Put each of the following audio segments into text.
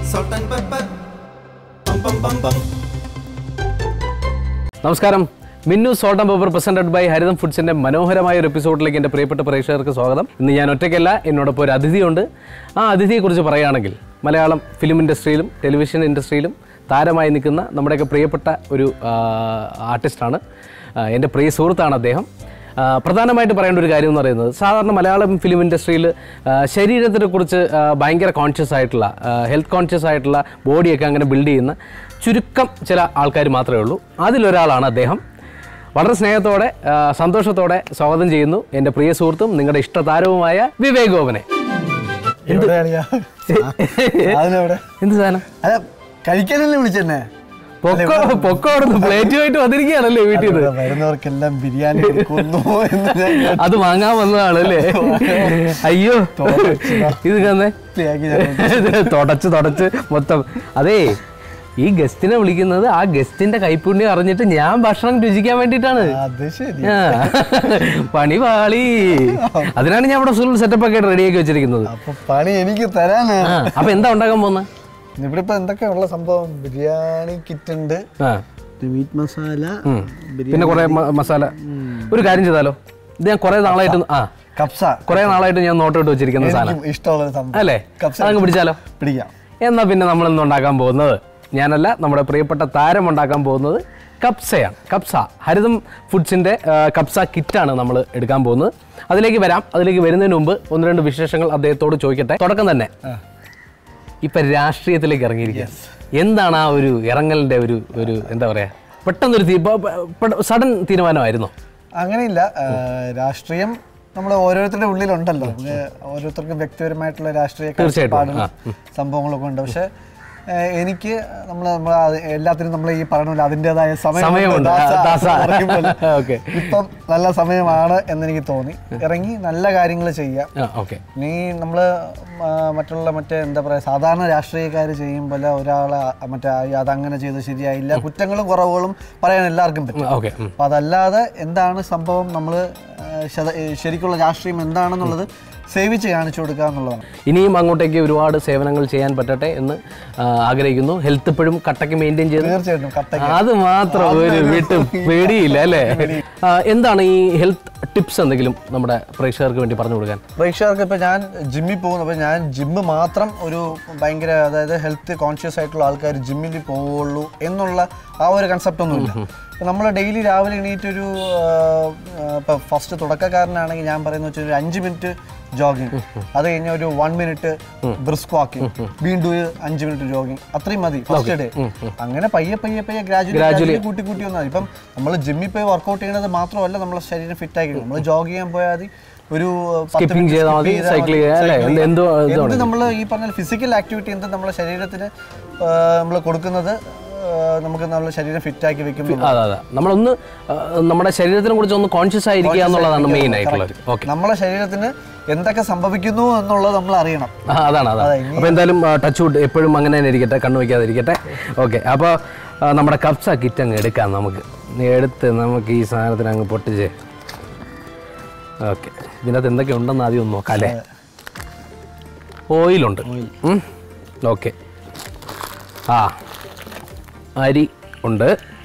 salt and pepper. Bum bum bum bum. നമസ്കാരം Minnu salt and pepper presented by Haritham ഫുഡ്സിന്റെ മനോഹരമായ ഒരു എപ്പിസോഡിലേക്ക് എൻ്റെ പ്രിയപ്പെട്ട പ്രേക്ഷകർക്ക് സ്വാഗതം ഇന്ന് ഞാൻ ഒറ്റയ്ക്കല്ല എന്നോടൊപ്പം ഒരു അതിഥിയുണ്ട് ആ അതിഥിയെക്കുറിച്ച് പറയുകയാണെങ്കിൽ മലയാളം ഫിലിം ഇൻഡസ്ട്രിയിലും ടെലിവിഷൻ ഇൻഡസ്ട്രിയിലും താരമായി നിൽക്കുന്ന നമ്മുടെയൊക്കെ പ്രിയപ്പെട്ട ഒരു ആ, ആർട്ടിസ്റ്റാണ് ആ, എൻ്റെ പ്രിയ സുഹൃത്താണ് അദ്ദേഹം ആ, പ്രധാനമായിട്ട് പറയേണ്ട ഒരു കാര്യം എന്ന് പറയുന്നത് സാധാരണ മലയാളം ഫിലിം ഇൻഡസ്ട്രിയിൽ ശരീരത്തിനെ കുറിച്ച് ആ, ഭയങ്കര കോൺഷ്യസ് ആയിട്ടുള്ള ഹെൽത്ത് കോൺഷ്യസ് ആയിട്ടുള്ള ബോഡിയൊക്കെ അങ്ങനെ ബിൽഡ് ചെയ്യുന്ന ചുരുക്കം ചില ആൾക്കാർ മാത്രമേ ഉള്ളൂ അതിലൊരാളാണ് അദ്ദേഹം വളരെ സ്നേഹത്തോടെ ആ, സന്തോഷത്തോടെ സ്വാഗതം ചെയ്യുന്നു എൻ്റെ പ്രിയ സുഹൃത്തും നിങ്ങളുടെ ഇഷ്ടതാരവുമായ വിവേക് ഗോപനെ എവിടെയാളിയാ അതിനെവിടെ എന്ത് സാധനം അല്ല കഴിക്കാനല്ലേ വിളിച്ചെന്നെ പൊക്കോ പൊക്കോ അവിടുന്ന് പ്ലേറ്റുമായിട്ട് വന്നിരിക്കുകയാണല്ലേ വീട്ടിൽ നിന്ന് ഇവിടെ വരുന്നവർക്കെല്ലാം ബിരിയാണി കൊടുക്കുന്നു എന്ന് ഞാൻ കേട്ടു. അത് വാങ്ങാൻ വന്നതാണല്ലേ അയ്യോ ഇത് തന്നെ വൃത്തിയാക്കി ഞാൻ തുടച്ച് തുടച്ച് മൊത്തം അതേ ഈ ഗസ്റ്റിനെ വിളിക്കുന്നത് ആ ഗസ്റ്റിന്റെ കൈപ്പുണ്യം അറിഞ്ഞിട്ട് ഞാൻ ഭക്ഷണം രുചിക്കാൻ വേണ്ടിയിട്ടാണ് അത് ശരി ആ. പണി പാളി അതിനാണ് ഞാൻ ഇവിടെ ഫുൾ സെറ്റപ്പ് ഒക്കെ റെഡിയാക്കി വെച്ചിരിക്കുന്നത് അപ്പൊ പണി എനിക്ക് തരാനാ ആ അപ്പൊ എന്താ ഉണ്ടാക്കാൻ പോകുന്നത് ഇവിടെ ഇപ്പൊ എന്തൊക്കെയുള്ള സംഭവം ബിരിയാണി കിറ്റ് ഉണ്ട് ആ മീറ്റ് മസാല ഉം. പിന്നെ കുറെ മസാല ഒരു കാര്യം ചെയ്താലോ ഇത് ഞാൻ കുറെ നാളായിട്ട് ആ കപ്സ കുറെ നാളായിട്ട് ഞാൻ നോട്ട് ഇട്ട് വെച്ചിരിക്കുന്ന സാധനം എനിക്കും ഇഷ്ടമുള്ള ഒരു സംഭവം അല്ലേ കപ്സ അതങ്ങ് പിടിച്ചാലോ പിടിക്കാം എന്നാൽ പിന്നെ നമ്മൾ ഇന്ന് ഉണ്ടാക്കാൻ പോകുന്നത് ഞാനല്ല നമ്മുടെ പ്രിയപ്പെട്ട താരം ഉണ്ടാക്കാൻ പോകുന്നത് കപ്സയാണ് കപ്സ ഹരിതം ഫുഡ്സിൻ്റെ കപ്സ കിറ്റാണ് നമ്മൾ എടുക്കാൻ പോകുന്നത് അതിലേക്ക് വരാം അതിലേക്ക് വരുന്നതിന് മുമ്പ് ഒന്ന് രണ്ട് വിശേഷങ്ങൾ അദ്ദേഹത്തോട് ചോദിക്കട്ടെ തുടക്കം തന്നെ ഇപ്പം രാഷ്ട്രീയത്തിലേക്ക് ഇറങ്ങിയിരിക്കുക എന്താണ് ആ ഒരു ഇറങ്ങലിൻ്റെ ഒരു ഒരു എന്താ പറയുക പെട്ടെന്നൊരു സഡൻ തീരുമാനമായിരുന്നോ അങ്ങനെയില്ല ആ, രാഷ്ട്രീയം നമ്മൾ ഓരോരുത്തരുടെ ഉള്ളിലുണ്ടല്ലോ നമുക്ക് ഓരോരുത്തർക്കും വ്യക്തിപരമായിട്ടുള്ള രാഷ്ട്രീയ തീർച്ചയായിട്ടും. കാഴ്ചപ്പാടും സംഭവങ്ങളൊക്കെ ഉണ്ട് പക്ഷെ ആ, എനിക്ക് നമ്മൾ നമ്മൾ എല്ലാത്തിനും നമ്മൾ ഈ പറഞ്ഞ പോലെ അതിൻ്റെതായ സമയമുണ്ട്. ദാസ ആ, ദാസ. എന്ന് പറയും പോലെ. ഓക്കെ. ഇപ്പം നല്ല സമയമാണ് എന്നെനിക്ക് തോന്നി ഇറങ്ങി നല്ല കാര്യങ്ങൾ ചെയ്യുക ആ ഓക്കെ നീ നമ്മൾ മറ്റുള്ള മറ്റേ എന്താ പറയുക സാധാരണ രാഷ്ട്രീയക്കാർ ചെയ്യുമ്പോൾ ഒരാളെ മറ്റേ "അയ്യോ, അതങ്ങനെ ചെയ്ത് ശരിയായില്ല കുറ്റങ്ങളും കുറവുകളും പറയാൻ എല്ലാവർക്കും പറ്റും ഓക്കെ അപ്പം അതല്ലാതെ എന്താണ് സംഭവം നമ്മൾ ശരിക്കുള്ള രാഷ്ട്രീയം എന്താണെന്നുള്ളത് സേവിച്ച് കാണിച്ചു കൊടുക്കുക എന്നുള്ളതാണ് ഇനിയും അങ്ങോട്ടേക്ക് ഒരുപാട് സേവനങ്ങൾ ചെയ്യാൻ പറ്റട്ടെ എന്ന് ആ, ആഗ്രഹിക്കുന്നു ഹെൽത്ത് ഇപ്പോഴും കട്ടയ്ക്ക് മെയിൻറ്റെയിൻ ചെയ്ത് തീർച്ചയായിട്ടും കട്ട അത് മാത്രം ഒരു വിട്ട് പേടിയില്ല അല്ലേ ആ, എന്താണ് ഈ ഹെൽത്ത് ടിപ്സ് എന്തെങ്കിലും നമ്മുടെ പ്രേക്ഷകർക്ക് വേണ്ടി പറഞ്ഞു കൊടുക്കാൻ പ്രേക്ഷകർക്ക് ഇപ്പം ഞാൻ ജിമ്മിൽ പോകുന്നു അപ്പോൾ ഞാൻ ജിമ്മ് മാത്രം ഒരു ഭയങ്കര അതായത് ഹെൽത്ത് കോൺഷ്യസ് ആയിട്ടുള്ള ആൾക്കാർ ജിമ്മിൽ പോവുള്ളൂ എന്നുള്ള ആ ഒരു കൺസെപ്റ്റ് ഒന്നുമില്ല നമ്മൾ ഡെയിലി രാവിലെ എണീറ്റ് ഒരു ഇപ്പം ഫസ്റ്റ് തുടക്കക്കാരനാണെങ്കിൽ ഞാൻ പറയുന്ന വെച്ചാൽ ഒരു അഞ്ച് മിനിറ്റ് ജോഗിങ് അത് കഴിഞ്ഞാൽ ഒരു വൺ മിനിറ്റ് ബ്രിസ്ക് വാക്കിംഗ് വീണ്ടും ഒരു അഞ്ച് മിനിറ്റ് ജോഗിങ് അത്രയും മതി ഫസ്റ്റ് ഡേ അങ്ങനെ പയ്യെ പയ്യെ പയ്യെ ഗ്രാജുവലി കൂട്ടി കൂട്ടി വന്നാൽ ഇപ്പം നമ്മൾ ജിമ്മിൽ പോയി വർക്കൗട്ട് ചെയ്യുന്നത് മാത്രമല്ല നമ്മളെ ശരീരം ഫിറ്റ് ആക്കി നമ്മൾ ജോഗ് ചെയ്യാൻ പോയാൽ മതി ഒരു പത്ത് Skipping minute ചെയ്താൽ skip മതി, ചെയ്താൽ cycle മതി, ചെയ്യുക, അല്ലേ? cycle എന്ത് എന്തോ ചെയ്യുക. ഇതാണ് എന്ത് നമ്മൾ ഈ പറഞ്ഞ ഫിസിക്കൽ ആക്ടിവിറ്റി എന്ത് നമ്മളെ ശരീരത്തിന് നമ്മൾ കൊടുക്കുന്നത് ആ, നമുക്ക് നമ്മുടെ ശരീരം ഫിറ്റ് ആക്കി വെക്കുന്നു അതെ അതെ നമ്മളൊന്ന് ആ, നമ്മുടെ ശരീരത്തിനെ കുറിച്ച് ഒന്ന് കോൺഷ്യസ് ആയിരിക്കുക എന്നുള്ളതാണ് മെയിൻ ആയിട്ടുള്ളത് ഓക്കെ നമ്മളെ ശരീരത്തിന് എന്തൊക്കെ സംഭവിക്കുന്നു എന്നുള്ളത് നമ്മൾ അറിയണം അതാണ് അതാണ് അപ്പോൾ എന്തായാലും ടച്ച് വുഡ് എപ്പോഴും അങ്ങനെ തന്നെ ഇരിക്കട്ടെ കണ്ണു വയ്ക്കാതിരിക്കട്ടെ ഓക്കെ അപ്പോൾ നമ്മുടെ കപ്സ കിറ്റ് അങ്ങ് എടുക്കാം നമുക്ക് നീ എടുത്ത് നമുക്ക് ഈ സാധനത്തിന് അങ്ങ് പൊട്ടിച്ച് ഓക്കെ ഇതിനകത്ത് എന്തൊക്കെ ഉണ്ടെന്ന് ആദ്യം ഒന്ന് നോക്കാം അല്ലേ ഓയിലുണ്ട് ഓക്കെ ആ അരി ഉണ്ട്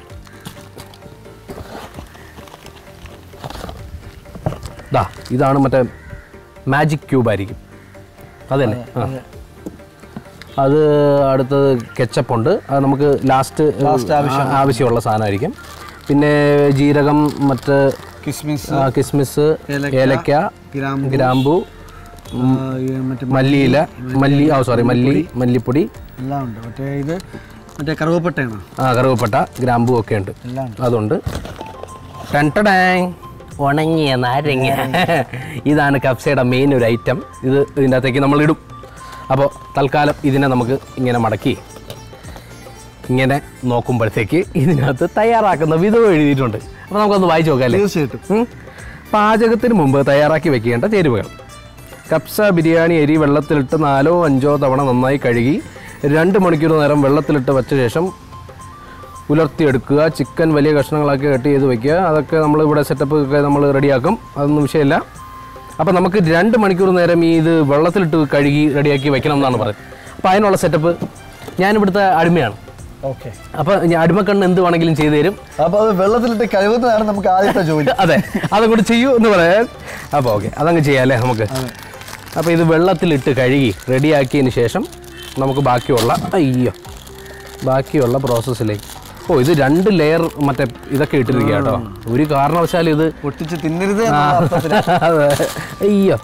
ദാ ഇതാണ് മറ്റേ മാജിക് ക്യൂബ് ആയിരിക്കും അതല്ലേ ആ അത് അടുത്തത് കെച്ചപ്പ് ഉണ്ട് അത് നമുക്ക് ലാസ്റ്റ് ആവശ്യമുള്ള സാധനമായിരിക്കും പിന്നെ ജീരകം മറ്റ് കിസ്മിസ് ആ, കിസ്മിസ് ഏലക്ക, ഏലക്ക ഗ്രാമ്പൂ, ഗ്രാമ്പു മറ്റേ മല്ലിയില മല്ലി ഓ സോറി മല്ലി മല്ലിപ്പൊടി എല്ലാം ഉണ്ട് മറ്റേ ഇത് മറ്റേ കറുവപ്പട്ടയാണോ ആ കറുവപ്പട്ട ഗ്രാമ്പു ഒക്കെ ഉണ്ട് എല്ലാം ഉണ്ട് അതുണ്ട് ടൺടടാങ് ഉണങ്ങിയ നാരങ്ങ ഇതാണ് കപ്സയുടെ മെയിൻ ഒരു ഐറ്റം ഇത് ഇതിൻ്റെ അകത്തേക്ക് നമ്മൾ ഇടും അപ്പോൾ തൽക്കാലം ഇതിനെ നമുക്ക് ഇങ്ങനെ മടക്കി ഇങ്ങനെ നോക്കുമ്പോഴത്തേക്ക് ഇതിനകത്ത് തയ്യാറാക്കുന്ന വിധവും എഴുതിയിട്ടുണ്ട് അപ്പോൾ നമുക്കൊന്ന് വായിച്ചു നോക്കാം അല്ലേ തീർച്ചയായിട്ടും ഉം. പാചകത്തിന് മുമ്പ് തയ്യാറാക്കി വെക്കേണ്ട ചേരുവകൾ കപ്സ ബിരിയാണി അരി വെള്ളത്തിലിട്ട് നാലോ അഞ്ചോ തവണ നന്നായി കഴുകി രണ്ട് മണിക്കൂർ നേരം വെള്ളത്തിലിട്ട് വെച്ച ശേഷം ഉലർത്തിയെടുക്കുക ചിക്കൻ വലിയ കഷ്ണങ്ങളാക്കി കട്ട് ചെയ്ത് വെക്കുക അതൊക്കെ നമ്മൾ ഇവിടെ സെറ്റപ്പ് ഒക്കെ നമ്മൾ റെഡിയാക്കും അതൊന്നും വിഷയമില്ല അപ്പോൾ നമുക്ക് രണ്ട് മണിക്കൂർ നേരം ഈ ഇത് വെള്ളത്തിലിട്ട് കഴുകി റെഡിയാക്കി വെക്കണം എന്നാണ് പറയുന്നത് അപ്പോൾ അതിനുള്ള സെറ്റപ്പ് ഞാൻ ഇവിടുത്തെ അടിമയാണ് ഓക്കെ അപ്പോൾ ഞാൻ അടിമക്കണ്ണ് എന്ത് വേണമെങ്കിലും ചെയ്തു തരും അപ്പൊ അത് വെള്ളത്തിലിട്ട് കഴുകുന്നതാണ് നമുക്ക് ആദ്യത്തെ ജോലി അതെ അതങ്ങോട്ട് ചെയ്യൂ എന്ന് പറയാൻ അപ്പോൾ ഓക്കെ അതങ്ങ് ചെയ്യാം അല്ലേ നമുക്ക് അപ്പോൾ ഇത് വെള്ളത്തിലിട്ട് കഴുകി റെഡിയാക്കിയതിന് ശേഷം നമുക്ക് ബാക്കിയുള്ള അയ്യോ ബാക്കിയുള്ള പ്രോസസ്സിലേക്ക് ഓ ഇത് രണ്ട് ലെയർ മറ്റേ ഇതൊക്കെ ഇട്ടിരിക്കുക കേട്ടോ ഒരു കാരണവശാലും ഇത് പൊട്ടിച്ച് തിന്നരുത് എന്നുള്ള അർത്ഥത്തില്. അതെ അയ്യോ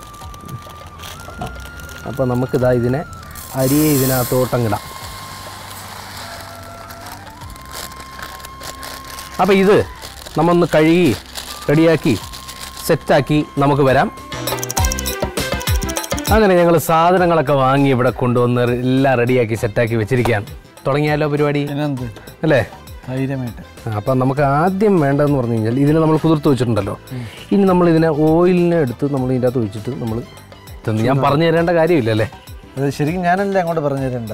അപ്പോൾ നമുക്കിതാ ഇതിനെ അരിയെ ഇതിനകത്തോട്ടങ്ങിടാം അപ്പോൾ ഇത് നമ്മൊന്ന് കഴുകി റെഡിയാക്കി സെറ്റാക്കി നമുക്ക് വരാം അങ്ങനെ ഞങ്ങൾ സാധനങ്ങളൊക്കെ വാങ്ങി ഇവിടെ കൊണ്ടുവന്ന് എല്ലാം റെഡിയാക്കി സെറ്റാക്കി വെച്ചിരിക്കുകയാണ് തുടങ്ങിയാലോ പരിപാടി പിന്നെന്ത് അല്ലേ ധൈര്യമായിട്ട് അപ്പം നമുക്ക് ആദ്യം വേണ്ടതെന്ന് പറഞ്ഞു കഴിഞ്ഞാൽ ഇതിനെ നമ്മൾ കുതിർത്ത് വെച്ചിട്ടുണ്ടല്ലോ ഇനി നമ്മൾ ഇതിനെ ഓയിലിനെ എടുത്ത് നമ്മൾ ഇതിൻ്റെ അകത്ത് ഒഴിച്ചിട്ട് നമ്മൾ തിന്ന് ഞാൻ പറഞ്ഞു തരേണ്ട കാര്യമില്ല അല്ലേ അത് ശരിക്കും ഞാനല്ലേ അങ്ങോട്ട് പറഞ്ഞു തരണ്ട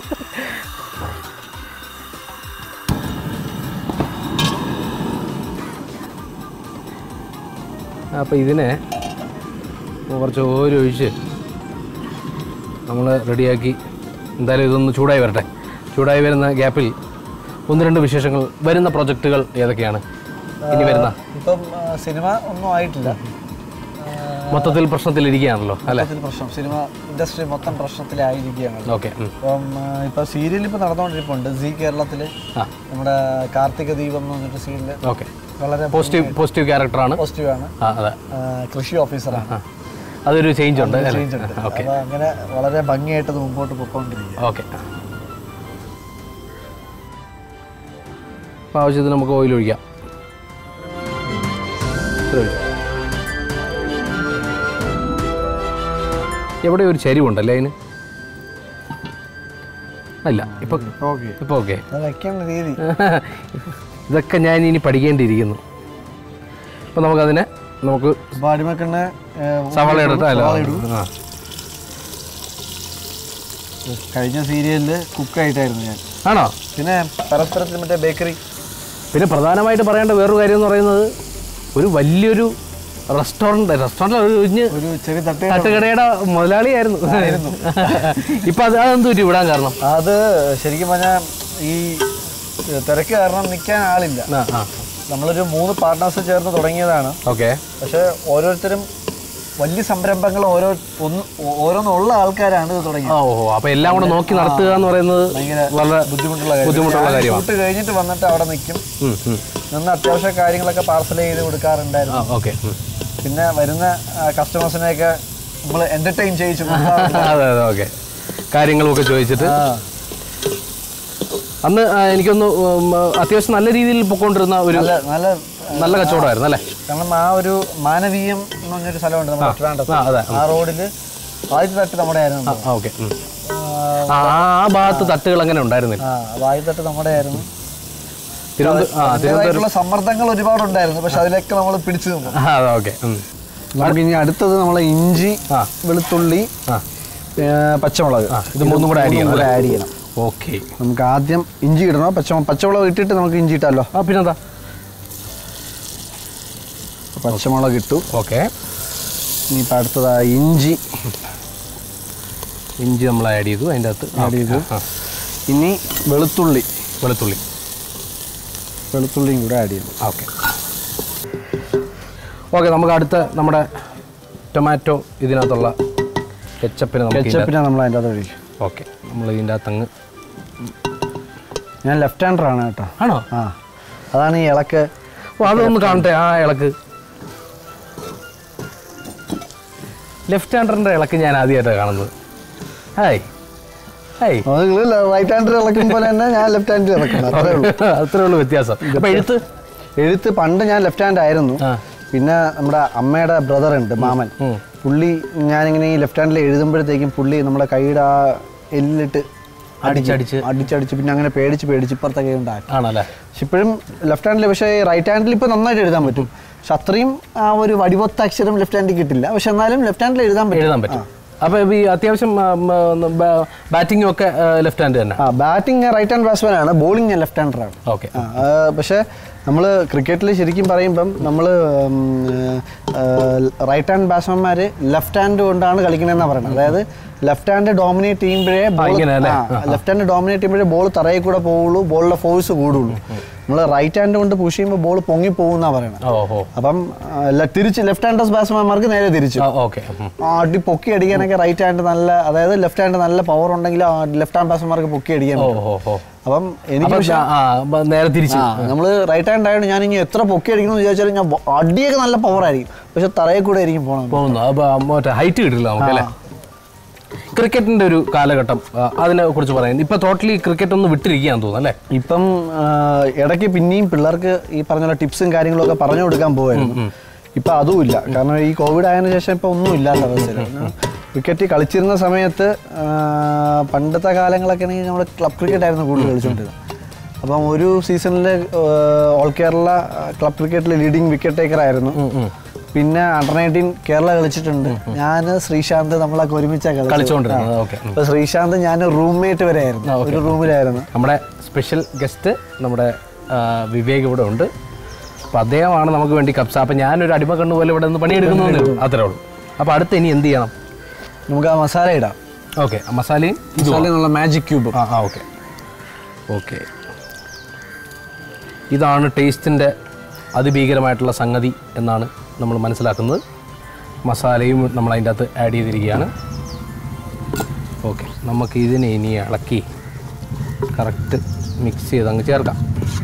അപ്പോൾ ഇതിനെ കുറച്ച് ഓയിൽ ഒഴിച്ച് നമ്മൾ റെഡിയാക്കി എന്തായാലും ഇതൊന്ന് ചൂടായി വരട്ടെ ചൂടായി വരുന്ന ഗ്യാപ്പിൽ ഒന്ന് രണ്ട് വിശേഷങ്ങൾ വരുന്ന പ്രൊജക്റ്റുകൾ ഏതൊക്കെയാണ് ഇനി വരുന്ന ഇപ്പം ആ, സിനിമ ഒന്നും ആയിട്ടില്ല മൊത്തത്തിൽ പ്രശ്നത്തിലിരിക്കുകയാണല്ലോ അല്ലേ മൊത്തത്തിൽ പ്രശ്നം സിനിമ ഇൻഡസ്ട്രി മൊത്തം പ്രശ്നത്തിലായിരിക്കുകയാണ് ഓക്കെ അപ്പം ആ, ഇപ്പൊ സീരിയൽ ഇപ്പൊ നടന്നുകൊണ്ടിരിപ്പുണ്ട് സി കേരളത്തില് ആ നമ്മുടെ കാർത്തിക ദീപം എന്ന് പറഞ്ഞിട്ട് സീരിയല് ഓക്കെ വളരെ പോസിറ്റീവ് പോസിറ്റീവ് ക്യാരക്ടറാണ് പോസിറ്റീവ് ആണ് ആ അതെ ആ, കൃഷി ഓഫീസറാണ് ആ അതൊരു ചേഞ്ച് ഉണ്ട് അല്ലേ ചേഞ്ച് ഉണ്ട് ഓക്കെ അപ്പൊ അങ്ങനെ വളരെ ഭംഗിയായിട്ട് അത് മുമ്പോട്ട് പൊക്കോണ്ടിരിക്കുക ഓക്കെ അപ്പോൾ ആവശ്യത്തിന് നമുക്ക് ഓയിൽ ഒഴിക്കാം ഇത്ര ഒഴിച്ചു. എവിടെ ഒരു ചരിവുണ്ടല്ലേ അതിന് അല്ല ഇപ്പം ഓക്കെ ഇപ്പം ഓക്കെ അത് വയ്ക്കേണ്ട രീതി ഇതൊക്കെ ഞാൻ ഇനി പഠിക്കേണ്ടിയിരിക്കുന്നു അപ്പം നമുക്കതിനെ നമുക്ക് അപ്പൊ അടിമക്കണ്ണ സവാള ഇടട്ടോ ആ കഴിഞ്ഞ സീരിയലില് കുക്കായിട്ടായിരുന്നു ഞാൻ ആണോ പിന്നെ പരസ്പരത്തിൽ മറ്റേ ബേക്കറി പിന്നെ പ്രധാനമായിട്ട് പറയേണ്ട വേറൊരു കാര്യം എന്ന് പറയുന്നത് ഒരു വലിയൊരു റെസ്റ്റോറൻറ്റ് റെസ്റ്റോറൻറ്റ് ഒഴിഞ്ഞ് ഒരു ചെറിയ തട്ട് തട്ടുകടയുടെ മുതലാളിയായിരുന്നു ഇപ്പം അത് അതെന്ത് പറ്റി വിടാൻ കാരണം അത് ശരിക്കും പറഞ്ഞാൽ ഈ തിരക്ക് കാരണം നിൽക്കാൻ ആളില്ല ആ ആ നമ്മളൊരു മൂന്ന് പാർട്ട്നേഴ്സ് ചേർന്ന് തുടങ്ങിയതാണ് ഓക്കെ പക്ഷെ ഓരോരുത്തരും വലിയ സംരംഭങ്ങൾ ഓരോ ഒന്ന് ഓരോന്നുള്ള ആൾക്കാരാണ് ഇത് തുടങ്ങിയത് ഓ ഓ അപ്പോൾ എല്ലാം കൂടെ നോക്കി നടത്തുക എന്ന് പറയുന്നത് ഭയങ്കര വളരെ ബുദ്ധിമുട്ടുള്ള കാര്യം ബുദ്ധിമുട്ടുള്ള കാര്യമാണ് ഷൂട്ട് കഴിഞ്ഞിട്ട് വന്നിട്ട് അവിടെ നിൽക്കും ഉം, ഉം. നിന്ന് അത്യാവശ്യ കാര്യങ്ങളൊക്കെ പാർസൽ ചെയ്ത് കൊടുക്കാറുണ്ടായിരുന്നു ആ ഓക്കെ പിന്നെ വരുന്ന കസ്റ്റമേഴ്സിനെയൊക്കെ നമ്മൾ എന്റർടൈൻ ചെയ്യിച്ചു കൊടുക്കാറുണ്ട്. അതെ അതെ ഓക്കെ കാര്യങ്ങളൊക്കെ ചോദിച്ചിട്ട് ആ, അന്ന് ആ, എനിക്കൊന്ന് ഉം, അത്യാവശ്യം നല്ല രീതിയിൽ പൊക്കോണ്ടിരുന്ന ഒരു നല്ല നല്ല നല്ല കച്ചവടമായിരുന്നു അല്ലേ കാരണം ആ ഒരു മാനവീയം എന്ന് പറഞ്ഞൊരു സ്ഥലമുണ്ട് നമ്മുടെ ട്രിവാൻഡ്രത്ത്. ആ അതെ ആ റോഡിൽ ആദ്യത്തെ തട്ട് നമ്മുടെ ആയിരുന്നു ആ ഓക്കെ ആ ആ ആ ഭാഗത്ത് തട്ടുകൾ അങ്ങനെ ഉണ്ടായിരുന്നില്ല ആ അത് ആദ്യത്തെ തട്ട് നമ്മുടെ ആയിരുന്നു തിരുവനന്തപുരം ആ അതിൻ്റെതായിട്ടുള്ള സമ്മർദ്ദങ്ങൾ ഒരുപാടുണ്ടായിരുന്നു പക്ഷെ അതിലൊക്കെ നമ്മൾ പിടിച്ചു നിന്നു ആ അതെ ഓക്കെ നമുക്ക് ഇനി അടുത്തത് നമ്മളെ ഇഞ്ചി ആ. വെളുത്തുള്ളി ആ ഏ, പച്ചമുളക് ആ, ഇത് മൂന്നും കൂടെ add ചെയ്യണം, കൂടെ അല്ലേ? ആഡ് ചെയ്യണം ഓക്കെ നമുക്ക് ആദ്യം ഇഞ്ചി ഇടണം പച്ച പച്ചമുളക് ഇട്ടിട്ട് നമുക്ക് ഇഞ്ചി ഇട്ടാലോ ആ പിന്നെന്താ പച്ചമുളക് ഇട്ടു ഓക്കെ ഇനിയിപ്പോൾ അടുത്തതാ ഇഞ്ചി ഇഞ്ചി നമ്മൾ ആഡ് ചെയ്തു അതിൻ്റെ അകത്ത് Add ചെയ്തു. ആ, ഇനി വെളുത്തുള്ളി വെളുത്തുള്ളി വെളുത്തുള്ളിയും കൂടെ ആഡ് ചെയ്യണം ഓക്കെ ഓക്കെ നമുക്ക് അടുത്ത നമ്മുടെ ടൊമാറ്റോ ഇതിനകത്തുള്ള കെച്ചപ്പിന് നമുക്ക് കെച്ചപ്പിനെ നമ്മൾ അതിൻ്റെ അത് ഒഴിക്കും ഓക്കെ നമ്മൾ ഇതിൻ്റെ അകത്തങ്ങ് ഞാൻ ലെഫ്റ്റ് ഹാൻഡറാണ് കേട്ടോ ആണോ ആ അതാണ് ഈ ഇളക്ക് ഓ അതൊന്ന് കാണട്ടെ ആ ഇളക്ക് ലെഫ്റ്റ് ഹാൻഡറിൻ്റെ ഇളക്ക് ഞാൻ ആദ്യമായിട്ടാണ് കാണുന്നത് ഹായ് ഹായ് റൈറ്റ് ഹാൻഡിൽ ഇളക്കും പോലെ തന്നെ ഞാൻ ലെഫ്റ്റ് ഹാൻഡിൽ ഇളക്കണം അത്രേ ഉള്ളൂ അത്രേ ഉള്ളൂ വ്യത്യാസം അപ്പം എഴുത്ത് എഴുത്ത് പണ്ട് ഞാൻ ലെഫ്റ്റ് ഹാൻഡ് ആയിരുന്നു ആ. പിന്നെ നമ്മുടെ അമ്മയുടെ ബ്രദർ ഉണ്ട് മാമൻ ഉം. പുള്ളി ഞാനിങ്ങനെ ഈ ലെഫ്റ്റ് ഹാൻഡിൽ എഴുതുമ്പോഴത്തേക്കും പുള്ളി നമ്മുടെ കൈയുടെ ആ എല്ലിട്ട് അടിച്ചടിച്ച് അടിച്ചടിച്ച് പിന്നെ അങ്ങനെ പേടിച്ച് പേടിച്ച് ഇപ്പുറത്തെ കൈ ഉണ്ടാക്കി ആണല്ലേ പക്ഷെ ഇപ്പോഴും ലെഫ്റ്റ് ഹാൻഡിൽ പക്ഷേ റൈറ്റ് ഹാൻഡിൽ ഇപ്പോൾ നന്നായിട്ട് എഴുതാൻ പറ്റും പക്ഷെ അത്രയും ആ ഒരു വടിവൊത്ത അക്ഷരം ലെഫ്റ്റ് ഹാൻഡിൽ കിട്ടില്ല പക്ഷെ എന്നാലും ലെഫ്റ്റ് ഹാൻഡിൽ എഴുതാൻ പറ്റും എഴുതാൻ പറ്റും അപ്പോൾ ഈ അത്യാവശ്യം ബാറ്റിങ്ങും ഒക്കെ ലെഫ്റ്റ് ഹാൻഡ് തന്നെ ആ ബാറ്റിംഗ് റൈറ്റ് ഹാൻഡ് ബാറ്റ്സ്മാൻ ആണ് ബോളിംഗ് ഞാൻ ലെഫ്റ്റ് ഹാൻഡറാണ് ഓക്കെ ആ, ആ, പക്ഷേ നമ്മൾ ക്രിക്കറ്റിൽ ശരിക്കും പറയുമ്പം നമ്മൾ റൈറ്റ് ഹാൻഡ് ബാറ്റ്സ്മാൻമാർ ലെഫ്റ്റ് ഹാൻഡ് കൊണ്ടാണ് കളിക്കണമെന്നാണ് പറയുന്നത് അതായത് ലെഫ്റ്റ് ഹാൻഡ് ഡോമിനേറ്റ് ചെയ്യുമ്പോഴേ ഇങ്ങനെ അല്ലേ? ലെഫ്റ്റ് ഹാൻഡ് ഡോമിനേറ്റ് ചെയ്യുമ്പോഴേ ബോൾ തറയിൽ കൂടെ പോവുള്ളൂ ബോളിന്റെ ഫോഴ്സ് കൂടുള്ളൂ നമ്മൾ റൈറ്റ് ഹാൻഡ് കൊണ്ട് പുഷ് ചെയ്യുമ്പോൾ ബോൾ പൊങ്ങി പോകുന്നാണ് പറയുന്നത് ഓ ഓ അപ്പം ആ, ല- തിരിച്ച് ലെഫ്റ്റ് ഹാൻഡേഴ്സ് ബാറ്റ്സ്മാൻമാർക്ക് നേരെ തിരിച്ചു ഓക്കെ ആ, അടി പൊക്കി അടിക്കാനൊക്കെ റൈറ്റ് ഹാൻഡ് നല്ല അതായത് ലെഫ്റ്റ് ഹാൻഡ് നല്ല പവർ ഉണ്ടെങ്കിൽ ലെഫ്റ്റ് ഹാൻഡ് ബാറ്റ്സ്മാർക്ക് പൊക്കി അടിക്കാൻ ഓ പറ്റും ഓ ഓ അപ്പം എനിക്ക് അപ്പൊ പക്ഷേ ആ ബ- നേരെ തിരിച്ച് ആ നമ്മൾ റൈറ്റ് ഹാൻഡ് ആയതുകൊണ്ട് ഞാൻ ഇനി എത്ര പൊക്കി അടിക്കണം വിചാരിച്ചാലും ഞാൻ ബോ- അടിയൊക്കെ നല്ല പവർ ആയിരിക്കും പക്ഷെ തറയിൽ കൂടെ ആയിരിക്കും പോകണം പോകുന്നു അപ്പൊ മറ്റേ ഹൈറ്റ് കിട്ടില്ല നമുക്ക് അല്ലേ ക്രിക്കറ്റിന്റെ ഒരു കാലഘട്ടം ആ, അതിനെ കുറിച്ച് പറയാം ഇപ്പൊ ടോട്ടലി ക്രിക്കറ്റ് ഒന്ന് വിട്ടിരിക്കുകയാന്ന് തോന്നുന്നു അല്ലേ ഇപ്പം ആ, ഇടയ്ക്ക് പിന്നെയും പിള്ളേർക്ക് ഈ പറഞ്ഞ പോലെ ടിപ്സും കാര്യങ്ങളും ഒക്കെ പറഞ്ഞു കൊടുക്കാൻ പോവായിരുന്നു ഇപ്പൊ അതുമില്ല കാരണം ഈ കോവിഡ് ആയതിനു ശേഷം ഇപ്പൊ ഒന്നും ഇല്ലാത്ത അവസ്ഥയിലാണ് ക്രിക്കറ്റ് കളിച്ചിരുന്ന സമയത്ത് ആ, പണ്ടത്തെ കാലങ്ങളൊക്കെ ആണെങ്കിൽ നമ്മൾ ക്ലബ് ക്രിക്കറ്റ് ആയിരുന്നു കൂടുതൽ കളിച്ചുകൊണ്ടിരുന്നത് അപ്പം ഒരു സീസണിൽ ഓൾ കേരള ക്ലബ് ക്രിക്കറ്റിൽ ലീഡിങ് വിക്കറ്റ് ടേക്കർ ആയിരുന്നു പിന്നെ അണ്ടർ നയൻറ്റീൻ കേരള കളിച്ചിട്ടുണ്ട് ഞാൻ ശ്രീശാന്ത് നമ്മളൊക്കെ ഒരുമിച്ചാണ് കളിച്ചുകൊണ്ടിരുന്നത് ഓക്കെ അപ്പൊ ശ്രീശാന്ത് ഞാൻ റൂംമേറ്റ് വരെ ആയിരുന്നു ഒരു റൂമിലായിരുന്നു നമ്മുടെ സ്പെഷ്യൽ ഗസ്റ്റ് നമ്മുടെ ആ, വിവേക് ഇവിടെ ഉണ്ട് അപ്പോൾ അദ്ദേഹമാണ് നമുക്ക് വേണ്ടി കപ്സ അപ്പം ഞാനൊരു അടിമ കണ്ണു പോലെ ഇവിടെ നിന്ന് പണിയെടുക്കുന്നതേ ഉള്ളൂ അത്രേ ഉള്ളൂ അപ്പോൾ അടുത്ത് ഇനി എന്ത് ചെയ്യണം നമുക്ക് ആ മസാല ഇടാം ഓക്കെ മസാലയും മസാല എന്നുള്ള മാജിക് ക്യൂബ് ആ ആ ഓക്കെ ഓക്കെ ഇതാണ് ടേസ്റ്റിൻ്റെ അതിഭീകരമായിട്ടുള്ള സംഗതി എന്നാണ് നമ്മൾ മനസ്സിലാക്കുന്നത് മസാലയും നമ്മൾ അതിൻ്റെ അകത്ത് ആഡ് ചെയ്തിരിക്കുകയാണ് ഓക്കെ നമുക്ക് ഇതിനെ ഇനി ഇളക്കി കറക്റ്റ് മിക്സ് ചെയ്ത് അങ്ങ് ചേർക്കാം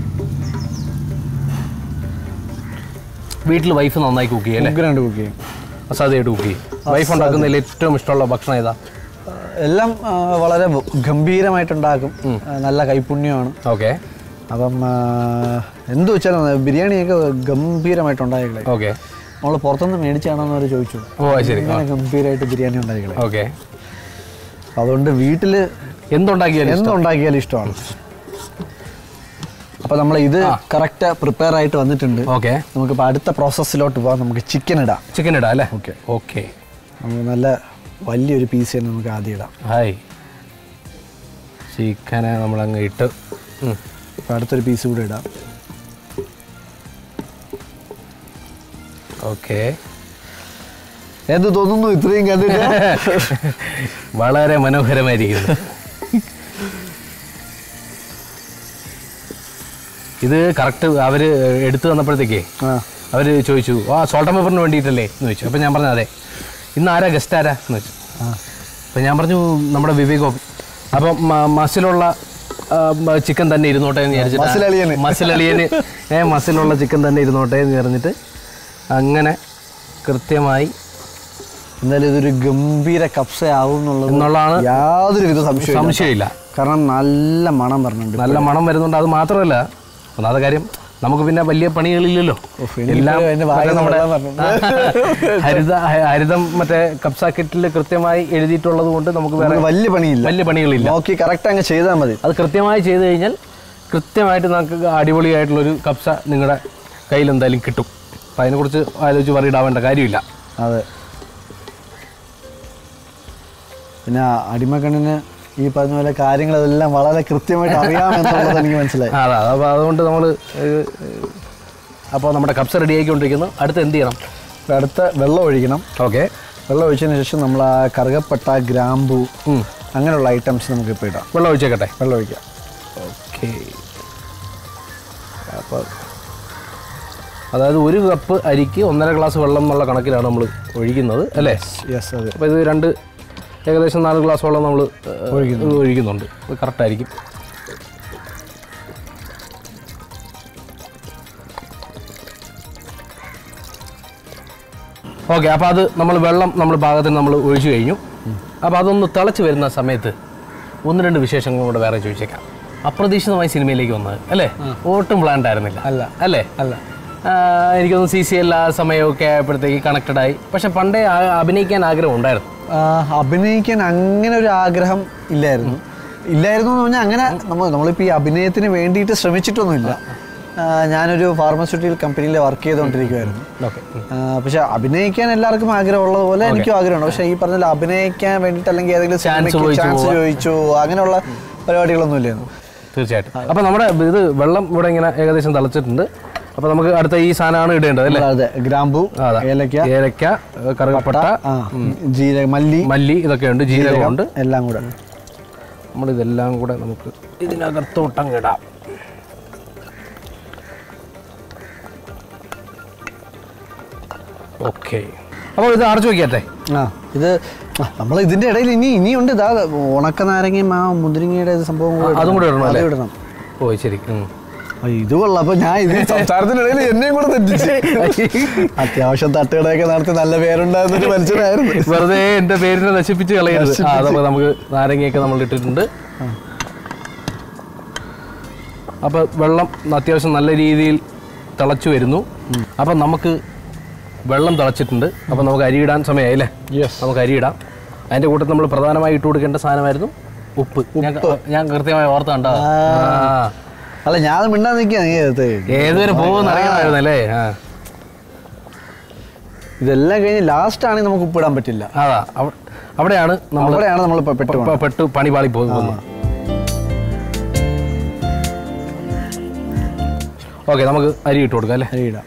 വീട്ടിൽ വൈഫ് നന്നായി കുക്ക് ചെയ്യും അല്ലേ ഉഗ്രണ്ട് കുക്ക് ചെയ്യും അസാധ്യമായിട്ട് കുക്ക് ചെയ്യും വൈഫ് ഉണ്ടാക്കുന്നതിൽ ഏറ്റവും ഇഷ്ടമുള്ള ഭക്ഷണം ഏതാ എല്ലാം ആ, വളരെ വ- ഗംഭീരമായിട്ടുണ്ടാക്കും ആ, നല്ല കൈപുണ്യമാണ് ഓക്കെ അപ്പം ആ, എന്ത് വെച്ചാലും മതി. ബിരിയാണിയൊക്കെ ഗംഭീരമായിട്ട് ഉണ്ടായിക്കളെ ഓക്കെ നമ്മൾ പുറത്തുനിന്ന് മേടിച്ചാണെന്ന് അവർ ചോദിച്ചു ഓ അത് ശരി ഇങ്ങനെ ഗംഭീരമായിട്ട് ബിരിയാണി ഉണ്ടായിക്കളെ ഓക്കെ അതുകൊണ്ട് വീട്ടിൽ എന്തുണ്ടാക്കിയാലും ഇഷ്ടം. എന്തുണ്ടാക്കിയാലും ഇഷ്ടമാണ് അപ്പോൾ നമ്മൾ ഇത് കറക്റ്റ് പ്രിപ്പയർ ആയിട്ട് വന്നിട്ടുണ്ട് ഓക്കെ നമുക്കിപ്പോൾ അടുത്ത പ്രോസസ്സിലോട്ട് പോകാം നമുക്ക് ചിക്കൻ ഇടാം ചിക്കൻ ഇടാം അല്ലേ ഓക്കെ ഓക്കെ നമുക്ക് നല്ല വലിയൊരു പീസ് തന്നെ നമുക്ക് ആദ്യം ഇടാം ഹായ് ചിക്കനെ നമ്മളങ്ങ് ഇട്ട് ഉം. അപ്പോൾ അടുത്തൊരു പീസ് കൂടെ ഇടാം ഓക്കെ എന്ത് തോന്നുന്നു ഇത്രയും കണ്ടിട്ട് വളരെ മനോഹരമായിരിക്കുന്നു ഇത് കറക്റ്റ് അവർ എടുത്തു തന്നപ്പോഴത്തേക്കേ ആ അവർ ചോദിച്ചു ആ സോൾട്ട് പേപ്പറിന് വേണ്ടിയിട്ടല്ലേ എന്ന് ചോദിച്ചു അപ്പം ഞാൻ പറഞ്ഞു അതെ ഇന്ന് ആരാ ഗസ്റ്റ് ആരാ എന്ന് ചോദിച്ചു അപ്പം ഞാൻ പറഞ്ഞു നമ്മുടെ വിവേകോ അപ്പം മ- മസിലുള്ള ചിക്കൻ തന്നെ ഇരുന്നോട്ടെ എന്ന് മസിലളിയന്. വിചാരിച്ചിട്ട് മസിലളിയന് ഏ മസിലുള്ള ചിക്കൻ തന്നെ ഇരുന്നോട്ടെ എന്ന് പറഞ്ഞിട്ട് അങ്ങനെ കൃത്യമായി എന്തായാലും ഇതൊരു ഗംഭീര കപ്സ ആവും എന്നുള്ളത് എന്നുള്ളതാണ് യാതൊരു വിധ സംശയം സംശയമില്ല കാരണം നല്ല മണം പറഞ്ഞിട്ടുണ്ട് നല്ല മണം വരുന്നുണ്ട് അത് മാത്രമല്ല ഒന്നാമത്തെ കാര്യം നമുക്ക് പിന്നെ വലിയ പണികളില്ലല്ലോ ഉഫ്, എനിക്കിപ്പോഴും എൻ്റെ വായിൽ മറ്റേ നമ്മുടെ വെള്ളം വരണുണ്ട്. ഹരിത ഹ- ഹരിതം മറ്റേ കപ്സ കിറ്റിൽ കൃത്യമായി എഴുതിയിട്ടുള്ളത് കൊണ്ട് നമുക്ക് വേറെ നമുക്ക് വലിയ പണിയില്ല വലിയ പണികളില്ല നോക്കി കറക്റ്റ് അങ്ങ് ചെയ്താൽ മതി അത് കൃത്യമായി ചെയ്തു കഴിഞ്ഞാൽ കൃത്യമായിട്ട് നമുക്ക് അടിപൊളിയായിട്ടുള്ളൊരു കപ്സ നിങ്ങളുടെ കയ്യിൽ എന്തായാലും കിട്ടും അപ്പം അതിനെക്കുറിച്ച് ആലോചിച്ച് പറയിടാവേണ്ട കാര്യമില്ല അതെ പിന്നെ അടിമക്കണ്ണിന് ഈ പറഞ്ഞ പോലെ കാര്യങ്ങളെല്ലാം വളരെ കൃത്യമായിട്ട് അറിയാമെന്നുള്ളത് എനിക്ക് മനസ്സിലായി ആ, അതാ അപ്പോൾ അതുകൊണ്ട് നമ്മൾ അപ്പോൾ നമ്മുടെ കപ്സ റെഡി ആയിക്കൊണ്ടിരിക്കുന്നു അടുത്ത് എന്ത് ചെയ്യണം ഇപ്പൊ അടുത്ത വെള്ളം ഒഴിക്കണം ഓക്കെ വെള്ളം ഒഴിച്ചതിന് ശേഷം നമ്മൾ ആ കറുകപ്പട്ട ഗ്രാമ്പു അങ്ങനെയുള്ള ഐറ്റംസ് നമുക്ക് ഇപ്പോൾ ഇടാം വെള്ളം ഒഴിച്ചേക്കട്ടെ വെള്ളം ഒഴിക്കാം ഓക്കെ അപ്പോൾ അതായത് ഒരു കപ്പ് അരിക്ക് ഒന്നര ഗ്ലാസ് വെള്ളം എന്നുള്ള കണക്കിലാണ് നമ്മൾ ഒഴിക്കുന്നത് അല്ലേ യെസ് അതെ അപ്പോൾ ഇത് രണ്ട് ഏകദേശം നാല് ഗ്ലാസ് വെള്ളം നമ്മൾ ഒഴിക്കുന്നുണ്ട് അത് കറക്റ്റായിരിക്കും ഓക്കെ അപ്പോൾ അത് നമ്മൾ വെള്ളം നമ്മൾ പാകത്തിന് നമ്മൾ ഒഴിച്ചു കഴിഞ്ഞു അപ്പോൾ അതൊന്ന് തിളച്ച് വരുന്ന സമയത്ത് ഒന്ന് രണ്ട് വിശേഷങ്ങൾ കൂടെ വേറെ ചോദിച്ചേക്കാം അപ്രതീക്ഷിതമായി സിനിമയിലേക്ക് വന്നത് അല്ലേ ഒട്ടും പ്ലാൻഡ് ആയിരുന്നില്ല അല്ല. അല്ലേ അല്ല എനിക്കൊന്ന് സി സി എല്ലാ സമയമൊക്കെ ആയപ്പോഴത്തേക്ക് കണക്റ്റഡ് ആയി പക്ഷെ പണ്ടേ ആ- അഭിനയിക്കാൻ ആഗ്രഹം ഉണ്ടായിരുന്നു ആ, അഭിനയിക്കാൻ അങ്ങനെ ഒരു ആഗ്രഹം ഇല്ലായിരുന്നു ഇല്ലായിരുന്നു എന്ന് പറഞ്ഞാൽ അങ്ങനെ നമ്മൾ നമ്മളിപ്പോൾ ഈ അഭിനയത്തിന് വേണ്ടിയിട്ട് ശ്രമിച്ചിട്ടൊന്നുമില്ല ആ, ഞാനൊരു ഫാർമസ്യൂട്ടിക്കൽ കമ്പനിയിൽ വർക്ക് ചെയ്തുകൊണ്ടിരിക്കുമായിരുന്നു ഓക്കെ ആ, പക്ഷെ അഭിനയിക്കാൻ എല്ലാവർക്കും ആഗ്രഹമുള്ളത് പോലെ എനിക്കും ആഗ്രഹമുണ്ട് പക്ഷെ ഈ പറഞ്ഞ പോലെ അഭിനയിക്കാൻ വേണ്ടിയിട്ട് അല്ലെങ്കിൽ ഏതെങ്കിലും Chance ചോദിച്ചു ചാൻസ് പോവാ. ചോദിച്ചു അങ്ങനെയുള്ള പരിപാടികളൊന്നും ഇല്ലായിരുന്നു തീർച്ചയായിട്ടും അപ്പോൾ നമ്മുടെ ഇത് വെള്ളം ഇവിടെ ഇങ്ങനെ ഏകദേശം തിളച്ചിട്ടുണ്ട് അപ്പോൾ നമുക്ക് അടുത്ത ഈ സാധനമാണ് ഇടേണ്ടത് അല്ലേ അതെ ഗ്രാമ്പു അതാ. ഏലക്ക ഏലക്ക കറുകപ്പട്ട ആ ജീരക മല്ലി മല്ലി ഇതൊക്കെ ഉണ്ട് ജീരകമുണ്ട് എല്ലാം കൂടെ നമ്മളിതെല്ലാം കൂടെ നമുക്ക് ഇതിനകത്തോട്ടങ്ങ് ഇടാം ഓക്കെ അപ്പോൾ ഇത് അടച്ചു വയ്ക്കട്ടെ ആ ഇത് നമ്മൾ ഇതിന്റെ ഇടയിൽ ഇനി ഇനിയുണ്ട് ഇതാ ഉണക്ക നാരങ്ങയും ആ മുന്തിരിങ്ങയുടെ ഇത് സംഭവം കൂടെ അതും കൂടെ ഇടണം അത് അല്ലേ? ഇടണം ഓ ശരി ഉം. ആ, ഇത് കൊള്ളാം അപ്പൊ ഞാൻ ഇത് സംസാരത്തിനിടയിൽ എന്നെയും കൂടെ തെറ്റിച്ച് അത്യാവശ്യം തട്ടുകടയൊക്കെ നടത്തി നല്ല പേരുണ്ടായിരുന്നൊരു മനുഷ്യനായിരുന്നു വെറുതെ എൻ്റെ പേരിനെ നശിപ്പിച്ച് കളയരുത് ആ അതപ്പോൾ നമുക്ക് നാരങ്ങയൊക്കെ നമ്മൾ ഇട്ടിട്ടുണ്ട് അപ്പോൾ വെള്ളം അത്യാവശ്യം നല്ല രീതിയിൽ തിളച്ചു വരുന്നു അപ്പം നമുക്ക് വെള്ളം തിളച്ചിട്ടുണ്ട് അപ്പം നമുക്ക് അരിയിടാൻ സമയമായില്ലേ Yes. നമുക്ക് അരിയിടാം അതിൻ്റെ കൂട്ടത്തിൽ നമ്മൾ പ്രധാനമായി ഇട്ട് കൊടുക്കേണ്ട സാധനമായിരുന്നു ഉപ്പ് ഞാൻ ഞാൻ കൃത്യമായി ഓർത്ത കണ്ടോ ആ. അല്ല ഞാൻ മിണ്ടാൻ നിൽക്കുക നീ അത് ഏതുവരെ പോകുമെന്ന് അറിയണമായിരുന്നു അല്ലേ ആ ഇതെല്ലാം കഴിഞ്ഞ് ലാസ്റ്റ് ആണെങ്കിൽ നമുക്ക് ഉപ്പിടാൻ പറ്റില്ല അതാ അവ- അവിടെയാണ് നമ്മൾ അവിടെയാണ് നമ്മൾ പെട്ടു പ- പെട്ട് പണി പാളി പോകുന്നത് ഓക്കെ നമുക്ക് അരി ഇട്ട് കൊടുക്കാം അല്ലേ അരിയിടാം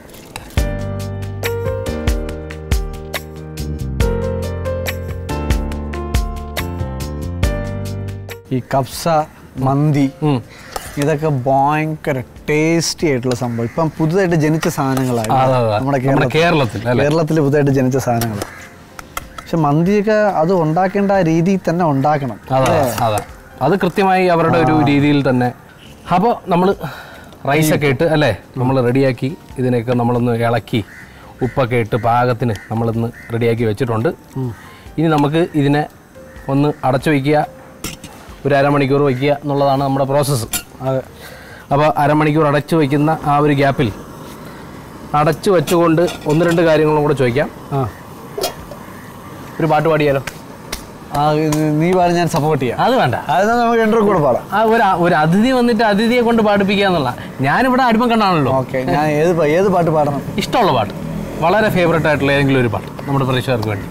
ഈ കബ്സ മന്തി ഉം. ഇതൊക്കെ ഭയങ്കര ടേസ്റ്റി ആയിട്ടുള്ള സംഭവം ഇപ്പം പുതുതായിട്ട് ജനിച്ച സാധനങ്ങളാണ് അതെ, അതെ. നമ്മുടെ നമ്മുടെ കേരളത്തിൽ കേരളത്തിൽ അല്ലേ കേരളത്തിൽ പുതുതായിട്ട് ജനിച്ച സാധനങ്ങൾ പക്ഷെ മന്തിയൊക്കെ അത് ഉണ്ടാക്കേണ്ട ആ രീതിയിൽ തന്നെ ഉണ്ടാക്കണം അതാ അതാ അത് കൃത്യമായി അവരുടെ ഒരു രീതിയിൽ തന്നെ അപ്പോൾ നമ്മൾ റൈസൊക്കെ ഇട്ട് അല്ലേ നമ്മൾ റെഡിയാക്കി ഇതിനെയൊക്കെ നമ്മളൊന്ന് ഇളക്കി ഉപ്പൊക്കെ ഇട്ട് പാകത്തിന് നമ്മളൊന്ന് റെഡിയാക്കി വെച്ചിട്ടുണ്ട് ഇനി നമുക്ക് ഇതിനെ ഒന്ന് അടച്ചു വയ്ക്കുക ഒരു അരമണിക്കൂർ വയ്ക്കുക എന്നുള്ളതാണ് നമ്മുടെ പ്രോസസ്സ് അതെ അപ്പോൾ അരമണിക്കൂർ അടച്ചു വയ്ക്കുന്ന ആ ഒരു ഗ്യാപ്പിൽ അടച്ചു വെച്ചുകൊണ്ട് ഒന്ന് രണ്ട് കാര്യങ്ങളും കൂടെ ചോദിക്കാം ആ ഒരു പാട്ട് പാടിയാലോ ആ ഇത് നീ പറഞ്ഞ ഞാൻ സപ്പോർട്ട് ചെയ്യാം അത് വേണ്ട അത് നമുക്ക് രണ്ടു കൂടെ പാടാം ആ ഒരു ഒരു അതിഥി വന്നിട്ട് അതിഥിയെ കൊണ്ട് പാടിപ്പിക്കുക എന്നുള്ള ഞാനിവിടെ അടിമം കണ്ടാണല്ലോ ഓക്കെ ഞാൻ ഏത് പാ- ഏത് പാട്ട് പാടണം ഇഷ്ടമുള്ള പാട്ട് വളരെ ഫേവറേറ്റ് ആയിട്ടുള്ള ഏതെങ്കിലും ഒരു പാട്ട് നമ്മുടെ പ്രേക്ഷകർക്ക് വേണ്ടി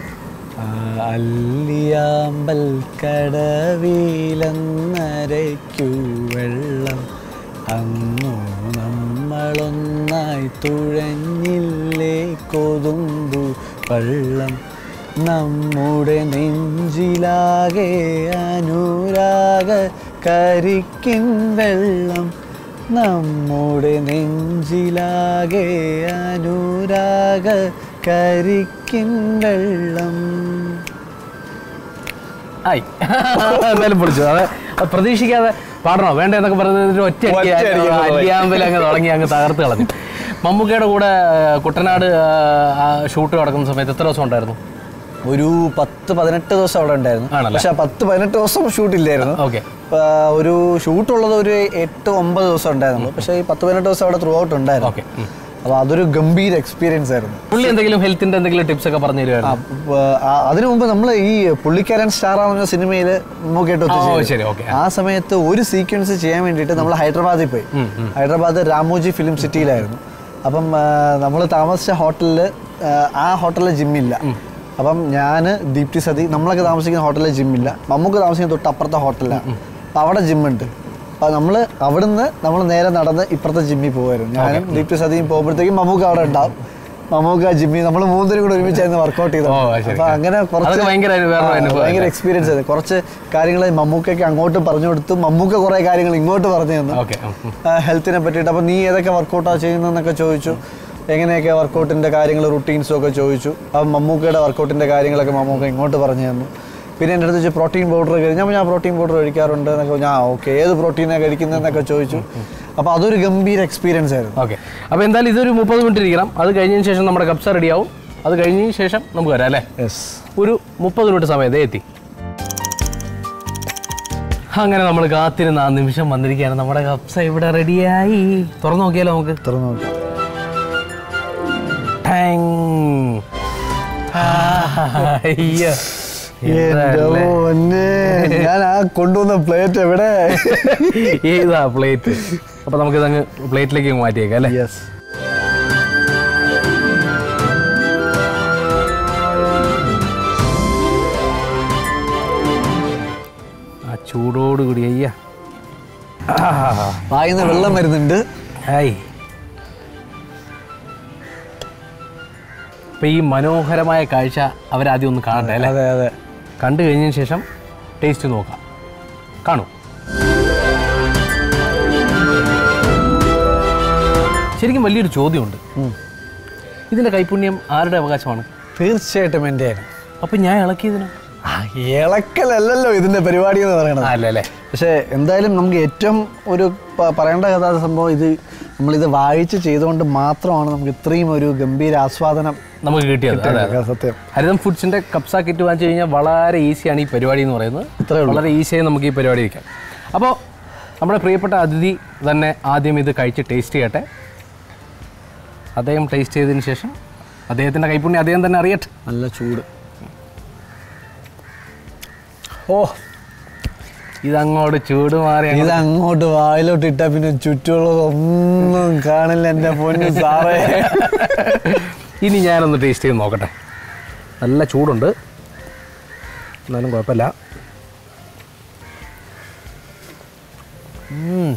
അല്ലിയാമ്പൽ കടവിലെന്നരയ്ക്കു വെള്ളം അന്നു നമ്മളൊന്നായി തുഴഞ്ഞില്ലേ കൊതുമ്പു വെള്ളം നമ്മുടെ നെഞ്ചിലാകെ അനുരാഗ കരിക്കിൻ വെള്ളം നമ്മുടെ നെഞ്ചിലാകെ അനുരാഗ കരിക്കിൻ വെള്ളം ആയി എന്തായാലും പൊളിച്ചു അതെ അത് പ്രതീക്ഷിക്കാതെ പാടണോ വേണ്ട എന്നൊക്കെ പറഞ്ഞതിന് ഒറ്റ അല്ലിയാമ്പൽ അങ്ങ് തുടങ്ങി അങ്ങ് തകർത്ത് കളഞ്ഞു മമ്മൂക്കയുടെ കൂടെ ആ, കുട്ടനാട് ഷൂട്ട് നടക്കുന്ന സമയത്ത് എത്ര ദിവസം ഉണ്ടായിരുന്നു ഒരു പത്ത് പതിനെട്ട് ദിവസം അവിടെ ഉണ്ടായിരുന്നു ആണല്ലേ? പക്ഷെ ആ പത്ത് പതിനെട്ട് ദിവസം ഷൂട്ടില്ലായിരുന്നു ഓക്കെ ആ, ഒരു ഷൂട്ടുള്ളത് ഒരു എട്ട് ഒമ്പത് ദിവസം ഉണ്ടായിരുന്നു പക്ഷേ ഈ പത്ത് പതിനെട്ട് ദിവസം അവിടെ ത്രൂ ഔട്ട് ഉണ്ടായിരുന്നു ഓക്കെ അപ്പോൾ അതൊരു ഗംഭീര എക്സ്പീരിയൻസ് ആയിരുന്നു പുള്ളി എന്തെങ്കിലും ഹെൽത്തിന്റെ എന്തെങ്കിലും ടിപ്സ് ഒക്കെ പറഞ്ഞു തരുമായിരുന്നു അപ്പൊ, ആ, അതിനു മുമ്പ് നമ്മൾ ഈ പുള്ളിക്കാരൻ സ്റ്റാർ ആവുന്ന സിനിമയിൽ നോക്കിയിട്ട് ഓ ഒത്തുചേരും. ശരി ഓക്കെ ആ സമയത്ത് ഒരു സീക്വൻസ് ചെയ്യാൻ വേണ്ടിയിട്ട് നമ്മൾ ഹൈദരാബാദിൽ പോയി ഹൈദരാബാദ് രാമോജി ഫിലിം സിറ്റിയിലായിരുന്നു അപ്പം നമ്മൾ താമസിച്ച ഹോട്ടലിൽ ആ ഹോട്ടലിൽ ജിമ്മില്ല അപ്പം ഞാൻ ദീപ്തി സതി നമ്മളൊക്കെ താമസിക്കുന്ന ഹോട്ടലിൽ ജിമ്മില്ല മമ്മൂക്ക് താമസിക്കുന്ന തൊട്ട് അപ്പുറത്തെ ഹോട്ടലിലാണ് അപ്പം അവിടെ ജിമ്മുണ്ട് അപ്പം നമ്മൾ അവിടുന്ന് നമ്മൾ നേരെ നടന്ന് ഇപ്പുറത്തെ ജിമ്മിൽ പോകുമായിരുന്നു ഞാനും ദീപ്തി സതിയും പോകുമ്പോഴത്തേക്കും മമ്മൂക്ക് അവിടെ ഉണ്ടാവും മമ്മൂക്ക ജിമ്മി നമ്മൾ മൂന്നിനും കൂടെ ഒരുമിച്ചായിരുന്നു വർക്കൗട്ട് ചെയ്തത് ഓ, ശരി. അപ്പൊ അങ്ങനെ അതൊക്കെ ഭയങ്കര ഒരു വേറൊരു ആ, അനുഭവം ഭയങ്കര അല്ലേ? എക്സ്പീരിയൻസ് ആയിരുന്നു കുറച്ച് കാര്യങ്ങൾ മമ്മൂക്കൊക്കെ അങ്ങോട്ട് പറഞ്ഞു കൊടുത്തു മമ്മൂക്ക കുറെ കാര്യങ്ങൾ ഇങ്ങോട്ട് പറഞ്ഞു തന്നു ഓക്കെ ഹെൽത്തിനെ പറ്റിയിട്ട് അപ്പോൾ നീ ഏതൊക്കെ വർക്കൗട്ടാണ് ചെയ്യുന്നതെന്നൊക്കെ ചോദിച്ചു എങ്ങനെയൊക്കെ വർക്കൗട്ടിൻ്റെ കാര്യങ്ങൾ റുട്ടീൻസും ഒക്കെ ചോദിച്ചു അപ്പം മമ്മൂക്കയുടെ വർക്കൗട്ടിൻ്റെ കാര്യങ്ങളൊക്കെ മമ്മൂക്ക ഇങ്ങോട്ട് പറഞ്ഞു തന്നു പിന്നെ എൻ്റെ അടുത്ത് ചോദിച്ചു പ്രോട്ടീൻ പൗഡർ കഴിഞ്ഞാൽ ഞാൻ പ്രോട്ടീൻ പൗഡർ കഴിക്കാറുണ്ട് എന്നൊക്കെ ഞാൻ ഓക്കെ ഏത് പ്രോട്ടീനാണ് കഴിക്കുന്നതെന്നൊക്കെ ചോദിച്ചു അപ്പോൾ അതൊരു ഗംഭീര എക്സ്പീരിയൻസ് ആയിരുന്നു ഓക്കെ അപ്പോൾ എന്തായാലും ഇതൊരു മുപ്പത് മിനിറ്റ് ഇരിക്കണം അത് കഴിഞ്ഞതിന് ശേഷം നമ്മുടെ കപ്സ റെഡിയാവും അത് കഴിഞ്ഞതിന് ശേഷം നമുക്ക് വരാം അല്ലേ യെസ് ഒരു മുപ്പത് മിനിറ്റ് സമയം ദേ എത്തി അങ്ങനെ നമ്മൾ കാത്തിരുന്ന ആ നിമിഷം വന്നിരിക്കുകയാണ് നമ്മുടെ കപ്സ ഇവിടെ റെഡിയായി തുറന്നു നോക്കിയാലോ നമുക്ക് തുറന്നു നോക്കാം ടാങ്. അയ്യോ. എൻ്റെ എന്താല്ലേ? മോനെ, ഞാൻ ആ കൊണ്ടുവന്ന പ്ലേറ്റ് എവിടെ ഇതാ പ്ലേറ്റ് അപ്പൊ നമുക്ക് ഇതങ്ങ് പ്ലേറ്റിലേക്ക് മാറ്റിയേക്കാം അല്ലേ യെസ് ആ ചൂടോട് കൂടി അയ്യ വായിന്ന് വെള്ളം വരുന്നുണ്ട് ഹായ് അപ്പോൾ ഈ മനോഹരമായ കാഴ്ച അവരാദ്യം ഒന്ന് കാണട്ടെ അല്ലേ അതെ അതെ കണ്ടു കഴിഞ്ഞതിന് ശേഷം ടേസ്റ്റ് നോക്കാം കാണൂ ശരിക്കും വലിയൊരു ചോദ്യമുണ്ട് ഇതിൻ്റെ കൈപുണ്യം ആരുടെ അവകാശമാണ് തീർച്ചയായിട്ടും എൻ്റെയാണ് അപ്പം ഞാൻ ഇളക്കിയതിനോ ആ, ഇളക്കലല്ലല്ലോ ഇതിന്റെ പരിപാടി എന്ന് പറയണത് അല്ല അല്ലേ പക്ഷേ എന്തായാലും നമുക്ക് ഏറ്റവും ഒരു പ- പറയേണ്ട കഥാ സംഭവം ഇത് നമ്മളിത് വായിച്ച് ചെയ്തുകൊണ്ട് മാത്രമാണ് നമുക്ക് ഇത്രയും ഒരു ഗംഭീര ആസ്വാദനം നമുക്ക് കിട്ടിയത് അതെ അതെ സത്യം ഹരിതം ഫുഡ്സിന്റെ കപ്സ കിറ്റ് വാങ്ങിച്ചു കഴിഞ്ഞാൽ വളരെ ഈസിയാണ് ഈ പരിപാടി എന്ന് പറയുന്നത് ഇത്രേ ഉള്ളൂ. വളരെ ഈസിയായി നമുക്ക് ഈ പരിപാടി വയ്ക്കാം അപ്പോൾ നമ്മുടെ പ്രിയപ്പെട്ട അതിഥി തന്നെ ആദ്യം ഇത് കഴിച്ച് ടേസ്റ്റ് ചെയ്യട്ടെ അദ്ദേഹം ടേസ്റ്റ് ചെയ്തതിന് ശേഷം അദ്ദേഹത്തിൻ്റെ കൈപ്പുണ്യം അദ്ദേഹം തന്നെ അറിയട്ടെ നല്ല ചൂട് ഓ ഇതങ്ങോട്ട് ചൂട് മാറി അങ്ങ് ഇത് അങ്ങോട്ട് വായിലോട്ട് ഇട്ടാ പിന്നെ ചുറ്റുമുള്ളതൊന്നും കാണില്ല എൻ്റെ പൊന്നു സാറേ ഇനി ഞാനൊന്ന് ടേസ്റ്റ് ചെയ്ത് നോക്കട്ടെ നല്ല ചൂടുണ്ട് എന്നാലും കുഴപ്പമില്ല ഉം.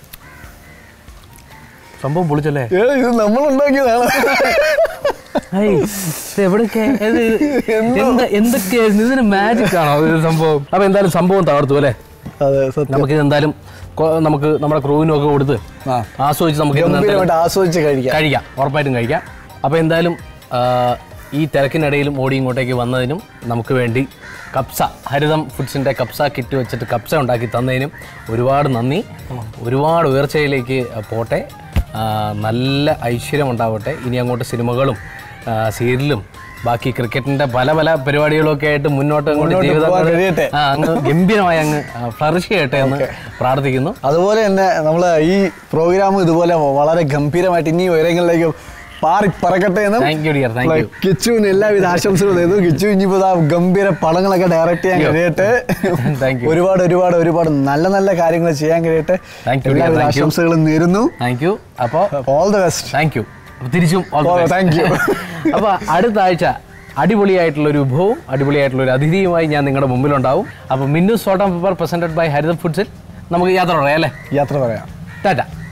സംഭവം പൊളിച്ചല്ലേ ഏ, ഇത് നമ്മൾ ഉണ്ടാക്കിയതാണ് ഹേയ്, ഇത് എവിടെയൊക്കെ ഇത് എന്താ എന്തൊക്കെയായിരുന്നു ഇതിന് മാജിക് ആണോ ഇത് സംഭവം അപ്പൊ എന്തായാലും സംഭവം തകർത്തു അല്ലേ അതെ സത്യം നമുക്ക് എന്തായാലും കൊ- നമുക്ക് നമ്മുടെ ക്രൂവിനും ഒക്കെ കൊടുത്ത് ആ. ആസ്വദിച്ച് നമുക്ക് ഇരുന്ന് എന്തായാലും ഗംഭീരമായിട്ട് ആസ്വദിച്ച് കഴിക്കാം കഴിക്കാം ഉറപ്പായിട്ടും കഴിക്കാം അപ്പോൾ എന്തായാലും ആ, ഈ തിരക്കിനിടയിലും ഓടി ഇങ്ങോട്ടേക്ക് വന്നതിനും നമുക്ക് വേണ്ടി കപ്സ ഹരിതം ഫുഡ്സിൻ്റെ കപ്സ കിറ്റ് വെച്ചിട്ട് കപ്സ ഉണ്ടാക്കി തന്നതിനും ഒരുപാട് നന്ദി ഒരുപാട് ഉയർച്ചയിലേക്ക് പോട്ടെ ആ, നല്ല ഐശ്വര്യം ഉണ്ടാവട്ടെ ഇനി അങ്ങോട്ട് സിനിമകളും ആ, സീരിയലും ബാക്കി ക്രിക്കറ്റിൻ്റെ പല പല പരിപാടികളൊക്കെ ആയിട്ട് മുന്നോട്ട് അങ്ങോട്ട് മുന്നോട്ട് ജീവിതം പോകാൻ അങ്ങ് കഴിയട്ടെ. ആ, അങ്ങ് ഗംഭീരമായി അങ്ങ് ഫ്ലറിഷ് ചെയ്യട്ടെ എന്ന് പ്രാർത്ഥിക്കുന്നു അതുപോലെ തന്നെ നമ്മൾ ഈ പ്രോഗ്രാം ഇതുപോലെ വളരെ ഗംഭീരമായിട്ട് ഇനി ഉയരങ്ങളിലേക്ക് പാറി പറക്കട്ടെ എന്നും thank you dear thank you കിച്ചുവിന് എല്ലാവിധ ആശംസകളും ചെയ്തു കിച്ചു ഇനിയിപ്പോ ദാ ഗംഭീര പടങ്ങളൊക്കെ ഡയറക്റ്റ് ചെയ്യാൻ കഴിയട്ടെ Thank you. ഒരുപാട് ഒരുപാട് ഒരുപാട് നല്ല നല്ല കാര്യങ്ങൾ ചെയ്യാൻ കഴിയട്ടെ Thank you, dear. എല്ലാവിധ Thank you. ആശംസകളും നേരുന്നു താങ്ക് യു അപ്പോൾ all the best thank you തിരിച്ചും all the Oh, best. thank you. അപ്പോൾ അടുത്ത ആഴ്ച അടിപൊളിയായിട്ടുള്ള ഒരു വിഭവവും അടിപൊളിയായിട്ടുള്ള ഒരു അതിഥിയുമായി ഞാൻ നിങ്ങളുടെ മുമ്പിലുണ്ടാവും അപ്പോൾ Minnu salt and pepper presented by Haritham ഫുഡ്സിൽ നമുക്ക് യാത്ര പറയാം അല്ലേ യാത്ര പറയാം ടാറ്റ